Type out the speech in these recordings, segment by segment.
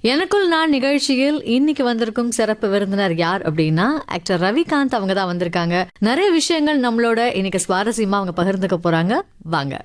எனக்குள் நான் நிகழ்ச்சியில் இன்னைக்கு வந்திருக்கும் சிறப்பு விருந்தினர் யார் அப்படின்னா ஆக்டர் ரவிகாந்த் அவங்க தான் வந்திருக்காங்க நிறைய விஷயங்கள் நம்மளோட இன்னைக்கு சுவாரஸ்யமா அவங்க பகிர்ந்துக்க போறாங்க வாங்க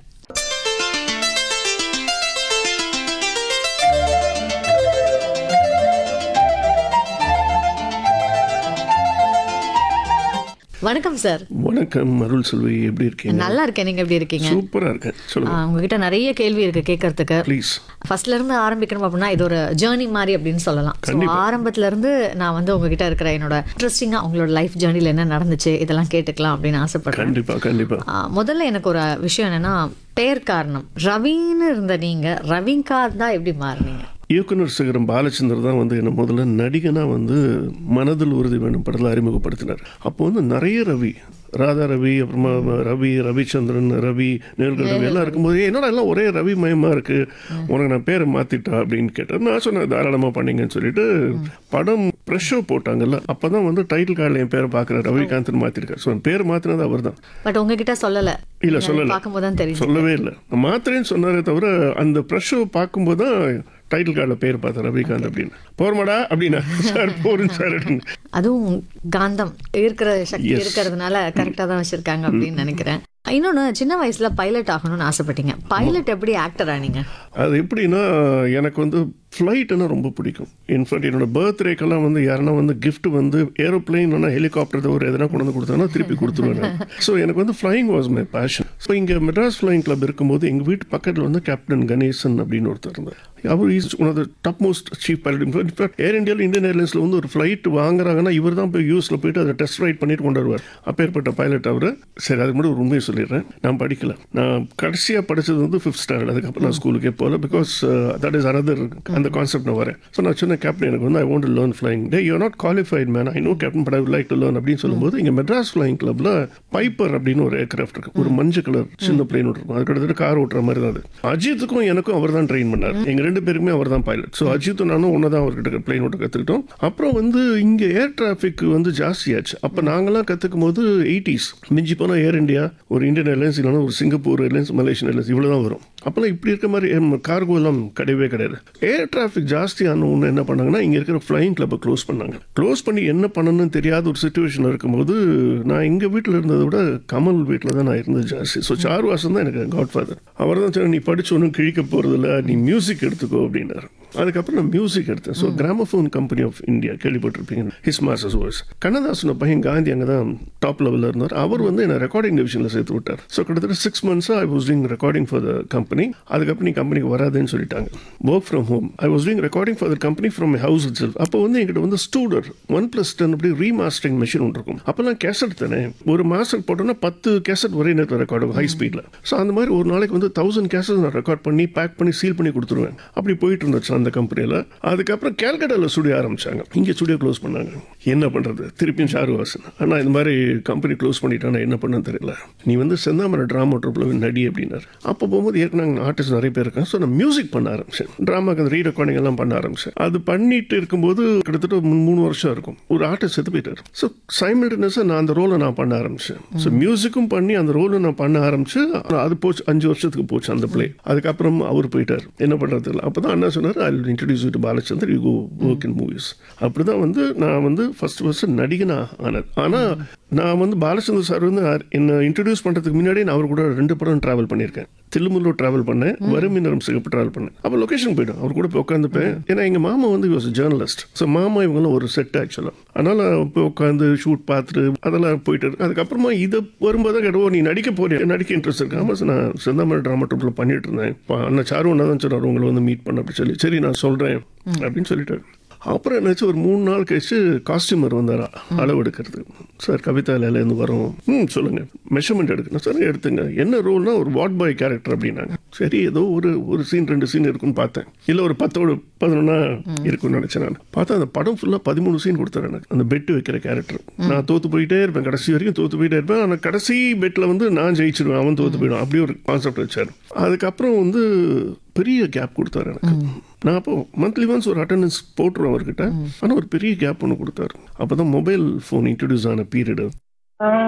வணக்கம் சார் வணக்கம் அருள் செல்வி எப்படி இருக்கீங்க நல்லா இருக்கேன் நீங்க எப்படி இருக்கீங்க சூப்பரா இருக்கேன் சொல்லுங்க ஆ, உங்ககிட்ட நிறைய கேள்வி இருக்கு கேட்கறதுக்கு ப்ளீஸ் ஃபர்ஸ்ட்ல இருந்து ஆரம்பிக்கணும் அப்படின்னா இது ஒரு ஜேர்னி மாதிரி அப்படின்னு சொல்லலாம் So, ஆரம்பத்துல இருந்து நான் வந்து உங்ககிட்ட இருக்கிற என்னோட இன்ட்ரெஸ்டிங்கா உங்களோட லைஃப் ஜேர்னில என்ன நடந்துச்சு இதெல்லாம் கேட்டுக்கலாம் அப்படின்னு ஆசைப்படுறேன் கண்டிப்பா கண்டிப்பா ஆ, முதல்ல எனக்கு ஒரு விஷயம் என்னன்னா பெயர் காரணம் ரவின்னு இருந்த நீங்க ரவிங்கார் தான் எப்படி மாறினீங்க இயக்குனர் சிகரம் பாலச்சந்தர் தான் வந்து என்ன முதல்ல நடிகனா வந்து மனதில் உறுதி வேணும் படத்தில் அறிமுகப்படுத்தினார் அப்போ வந்து நிறைய ரவி ராதா ரவி அப்புறமா ரவி ரவிச்சந்திரன் ரவி நேர்கள் ரவி எல்லாம் இருக்கும்போது "ஏய், என்னடா எல்லாம் ஒரே ரவி மயமா இருக்கு உனக்கு நான் பேரை மாத்திட்டா அப்படின்னு கேட்டேன் நான் சொன்னேன் தாராளமா பண்ணீங்கன்னு சொல்லிட்டு படம் ப்ரெஷ் ஷோ போட்டாங்கல்ல அப்பதான் வந்து டைட்டில் கார்டில் என் பேரை பார்க்குறேன் ரவிகாந்த் மாத்திருக்காரு ஸோ பேர் மாத்தினது அவர் தான் பட் உங்ககிட்ட சொல்லல இல்ல, சொல்லல. பார்க்கும்போது தான் தெரியும் சொல்லவே இல்லை மாத்திரைன்னு சொன்னாரே தவிர அந்த ப்ரெஷ் ஷோ பார்க்கும்போது தான் டைட்டில் கார்டில் பேர் பார்த்தேன் ரவிகாந்த் அப்படின்னு போர்மாடா அப்படின்னா சார் போரும் சார் அப்படின்னு அதுவும் காந்தம் இருக்கிற சக்தி இருக்கிறதுனால கரெக்டா தான் வச்சிருக்காங்க அப்படின்னு நினைக்கிறேன் இன்னொன்னு சின்ன வயசுல பைலட் ஆகணும்னு ஆசைப்பட்டீங்க பைலட் எப்படி ஆக்டர் ஆனீங்க அது எப்படின்னா எனக்கு வந்து ஃப்ளைட்டுன்னா ரொம்ப பிடிக்கும் இன்ஃபேக்ட் என்னோட பர்த்டேக்கெல்லாம் வந்து யாருன்னா வந்து gift வந்து ஏரோப்ளைன் இல்லைனா ஹெலிகாப்டர் ஒரு எதனா கொண்டு வந்து கொடுத்தாங்கன்னா திருப்பி கொடுத்துருவேன் ஸோ எனக்கு வந்து flying was my passion so இங்கே மெட்ராஸ் ஃப்ளைங் கிளப் இருக்கும்போது எங்கள் வீட்டு பக்கத்தில் வந்து கேப்டன் கணேசன் அப்படின்னு ஒருத்தர் இருந்தார் அவர் is one of the top most chief pilot in fact air இந்தியாவில் இந்தியன் ஏர்லைன்ஸில் வந்து ஒரு ஃப்ளைட் வாங்குறாங்கன்னா இவர் தான் போய் யூஎஸில் போயிட்டு அதை டெஸ்ட் ரைட் பண்ணிட்டு கொண்டு வருவார் அப்பேற்பட்ட பைலட் அவர் சரி அதுக்கு மட்டும் ஒரு உண்மையை சொல்லிடுறேன் நான் படிக்கல நான் கடைசியாக படிச்சது வந்து ஃபிஃப்த் ஸ்டாண்டர்ட் அதுக்கப்புறம் நான் ஸ்கூலுக்கே போகல பிகாஸ் தட் இஸ் another அந்த கான்செப்ட் நான் வரேன் ஸோ நான் சொன்ன கேப்டன் எனக்கு வந்து I want to learn flying டே you not qualified man I know captain but I like to learn அப்படின்னு சொல்லும்போது இங்கே மெட்ராஸ் ஃப்ளைங் கிளப்ல பைப்பர் அப்படின்னு ஒரு ஏர்கிராஃப்ட் இருக்கு ஒரு மஞ்சள் கலர் சின்ன பிளேன் இருக்கும் அது கிட்டத்தட்ட கார் ஓட்டுற மாதிரி தான் அது அஜித்துக்கும் எனக்கும் அவர் தான் ட்ரெயின் பண்ணார் எங்க ரெண்டு பேருக்குமே அவர் தான் பைலட் ஸோ அஜித்தும் நானும் ஒன்று தான் அவர்கிட்ட பிளேன் ஓட்ட கற்றுக்கிட்டோம் அப்புறம் வந்து இங்கே ஏர் டிராஃபிக் வந்து ஜாஸ்தியாச்சு அப்போ நாங்களாம் கற்றுக்கும் போது எயிட்டிஸ் மிஞ்சி போனால் ஏர் இந்தியா ஒரு இந்தியன் ஏர்லைன்ஸ் இல்லைன்னா ஒரு சிங்கப்பூர் ஏர்லைன்ஸ் மலேசியன் ஏர்லைன்ஸ் இவ்வளோ தான் வரும் அப்போல்லாம் இப்படி இருக்க மாதிரி கார்கோ எல்லாம் கிடையவே கிடையாது ஏர் டிராஃபிக் ஜாஸ்தியான ஒன்று என்ன பண்ணாங்கன்னா இங்கே இருக்கிற ஃப்ளைங் கிளப்பை க்ளோஸ் பண்ணாங்க க்ளோஸ் பண்ணி என்ன பண்ணணும்னு தெரியாத ஒரு சுச்சுவேஷன் இருக்கும்போது நான் எங்கள் வீட்டில் இருந்ததை விட கமல் வீட்டில் தான் நான் இருந்தது ஜாஸ்தி ஸோ சாருவாசன் தான் எனக்கு காட் ஃபாதர் அவர் தான் சொன்ன நீ படிச்சு ஒன்றும் கிழிக்க போகிறதில்ல நீ மியூசிக் எடுத்துக்கோ அப்படின்னாரு அதுக்கப்புறம் நான் மியூசிக் எடுத்தேன் so gramophone company of India கேள்விப்பட்டிருப்பீங்க ஹிஸ் மாஸ்டர்ஸ் வாய்ஸ் கண்ணதாசன பையன் காந்தி அங்கே தான் டாப் லெவலில் இருந்தார் அவர் வந்து என்ன ரெக்கார்டிங் டிவிஷனில் சேர்த்து விட்டார் ஸோ கிட்டத்தட்ட சிக்ஸ் மந்த்ஸாக I was doing recording for the company அதுக்கப்புறம் நீ கம்பெனிக்கு வராதுன்னு சொல்லிட்டாங்க work from home I was doing recording for the company from my house it அப்போ வந்து எங்கிட்ட வந்து ஸ்டூடர் ஒன் பிளஸ் டென் அப்படி ரீமாஸ்டரிங் மிஷின் ஒன்று இருக்கும் அப்போல்லாம் கேசட் தானே ஒரு மாதம் போட்டோன்னா பத்து கேசட் ஒரே நேரத்தில் ரெக்கார்ட் ஆகும் ஹை ஸ்பீடில் ஸோ அந்த மாதிரி ஒரு நாளைக்கு வந்து தௌசண்ட் கேசட் நான் ரெக்கார்ட் பண்ணி பேக் பண்ணி சீல் பண்ணி கொடுத்துருவேன் அப்படி போயிட்டு இருந்துச்சு அந்த கம்பெனியில் அதுக்கப்புறம் கேல்கட்டாவில் ஸ்டுடியோ ஆரம்பிச்சாங்க இங்கே ஸ்டுடியோ க்ளோஸ் பண்ணாங்க என்ன பண்ணுறது திருப்பியும் ஷாருவாசன் ஆனால் இந்த மாதிரி கம்பெனி க்ளோஸ் பண்ணிட்டா நான் என்ன பண்ணேன்னு தெரியல நீ வந்து செந்தாமரை ட்ராமா ட்ரூப்பில் நடி அப்படின்னாரு அப்போ போகும்போது ஏற்கனவே ஆர்டிஸ்ட் நிறைய பேர் இருக்காங்க ஸோ நான் மியூசிக் பண்ண ஆரம்பிச்சேன் ட்ராமாக்கு அந்த ரீ ரெக்கார்டிங் எல்லாம் பண்ண ஆரம்பிச்சேன் அது பண்ணிட்டு இருக்கும்போது கிட்டத்தட்ட மூணு- மூணு வருஷம் இருக்கும் ஒரு ஆர்டிஸ்ட் செத்து போயிட்டார் ஸோ சைமில்டனஸாக நான் அந்த ரோலை நான் பண்ண ஆரம்பிச்சேன் ஸோ மியூசிக்கும் பண்ணி அந்த ரோலை நான் பண்ண ஆரம்பிச்சு அது போச்சு அஞ்சு வருஷத்துக்கு போச்சு அந்த பிளே அதுக்கப்புறம் அவர் போயிட்டார் என்ன பண்ணுறது இல்லை அப்போ தான் அண்ணா சொன்னார் I introduce to Balachander you go work in movies அப்படி தான் வந்து நான் வந்து ஃபர்ஸ்ட் ஃபர்ஸ்ட் நடிகனா ஆனது ஆனால் நான் வந்து பாலச்சந்தர் சார் வந்து ஆர்- என்னை இன்ட்ரடியூஸ் பண்ணுறதுக்கு முன்னாடி நான் அவர் கூட ரெண்டு படம் ட்ராவல் பண்ணியிருக்கேன் தில்லுமுல்லூர் ட்ராவல் பண்ணேன் வறுமினரும் சிகப்பு ட்ராவல் பண்ணேன் அப்போ லொக்கேஷன் போய்டும் அவர் கூட போய் உட்காந்துப்பேன் ஏன்னா எங்கள் மாமா வந்து வாஸ் ஜேர்னலிஸ்ட் ஸோ மாமா இவங்கெல்லாம் ஒரு செட் ஆக்சுவலாக அதனால் போய் உட்காந்து ஷூட் பார்த்துட்டு அதெல்லாம் போயிட்டு இருக்கு அதுக்கப்புறமா இதை வரும்போது தான் கேட்டோம் நீ நடிக்க போறியா நடிக்க இன்ட்ரெஸ்ட் இருக்கு ஆமாம் சார் நான் செந்தாமரை ட்ராமா ட்ரூப்பில் பண்ணிட்டு இருந்தேன் இப்போ அண்ணா சாரு ஒன்றா தான் சொன்னார் உங்களை வந்து மீட் பண்ண அப்படி சொல்லி சரி நான் சொல்கிறேன் அப்படின்னு சொல்லிட்டு அப்புறம் என்னாச்சு ஒரு மூணு நாள் கழிச்சு காஸ்டியூமர் வந்தாரா அளவு எடுக்கிறது சார் கவிதா இருந்து வரோம் ம் சொல்லுங்க மெஷர்மெண்ட் எடுக்கணும் சார் எடுத்துங்க என்ன ரோல்னா ஒரு வாட் பாய் கேரக்டர் அப்படின்னாங்க சரி ஏதோ ஒரு ஒரு சீன் ரெண்டு சீன் இருக்குன்னு பார்த்தேன் இல்லை ஒரு பத்தோடு பதினொன்னா இருக்கும்னு நினைச்சேன் நான் பார்த்தா அந்த படம் ஃபுல்லாக பதிமூணு சீன் கொடுத்தாரு எனக்கு அந்த பெட்டு வைக்கிற கேரக்டர் நான் தோத்து போயிட்டே இருப்பேன் கடைசி வரைக்கும் தோத்து போயிட்டே இருப்பேன் ஆனால் கடைசி பெட்டில் வந்து நான் ஜெயிச்சிருவேன் அவன் தோத்து போயிடும் அப்படி ஒரு கான்செப்ட் வச்சார் அதுக்கப்புறம் வந்து பெரிய கேப் கொடுத்தாரு எனக்கு நான் அப்போ மந்த்லி ஒன்ஸ் ஒரு அட்டண்டன்ஸ் போட்டுருவேன் அவர்கிட்ட ஆனால் ஒரு பெரிய கேப் ஒன்று கொடுத்தாரு அப்போ தான் மொபைல் ஃபோன் இன்ட்ரடியூஸ் ஆன பீரியடு